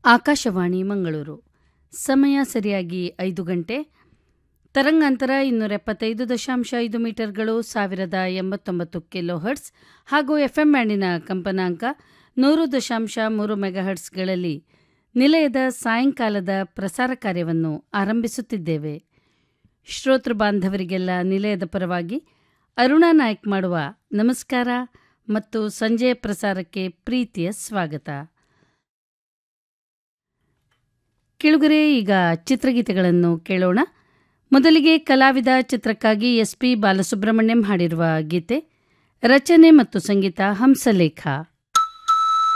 ಆಕಾಶವಾಣಿ ಮಂಗಳೂರು ಸಮಯ ಸರಿಯಾಗಿ ಐದು ಗಂಟೆ ತರಂಗಾಂತರ ಇನ್ನೂರ ಎಪ್ಪತ್ತೈದು ದಶಾಂಶ ಐದು ಮೀಟರ್ಗಳು ಸಾವಿರದ ಎಂಬತ್ತೊಂಬತ್ತು ಕಿಲೋ ಹರ್ಟ್ಸ್ ಹಾಗೂ ಎಫ್ಎಂ ಬ್ಯಾಂಡಿನ ಕಂಪನಾಂಕ ನೂರು ದಶಾಂಶ ಮೂರು ಮೆಗಾಹರ್ಟ್ಸ್ಗಳಲ್ಲಿ ನಿಲಯದ ಸಾಯಂಕಾಲದ ಪ್ರಸಾರ ಕಾರ್ಯವನ್ನು ಆರಂಭಿಸುತ್ತಿದ್ದೇವೆ ಶ್ರೋತೃ ಬಾಂಧವರಿಗೆಲ್ಲ ನಿಲಯದ ಪರವಾಗಿ ಅರುಣಾ ನಾಯ್ಕ್ ಮಾಡುವ ನಮಸ್ಕಾರ ಮತ್ತು ಸಂಜೆಯ ಪ್ರಸಾರಕ್ಕೆ ಪ್ರೀತಿಯ ಸ್ವಾಗತ ಕೆಳಗರೆ ಈಗ ಚಿತ್ರಗೀತೆಗಳನ್ನು ಕೇಳೋಣ ಮೊದಲಿಗೆ ಕಲಾವಿದ ಚಿತ್ರಕ್ಕಾಗಿ ಎಸ್ ಪಿ ಬಾಲಸುಬ್ರಹ್ಮಣ್ಯಂ ಹಾಡಿರುವ ಗೀತೆ ರಚನೆ ಮತ್ತು ಸಂಗೀತ ಹಂಸಲೇಖ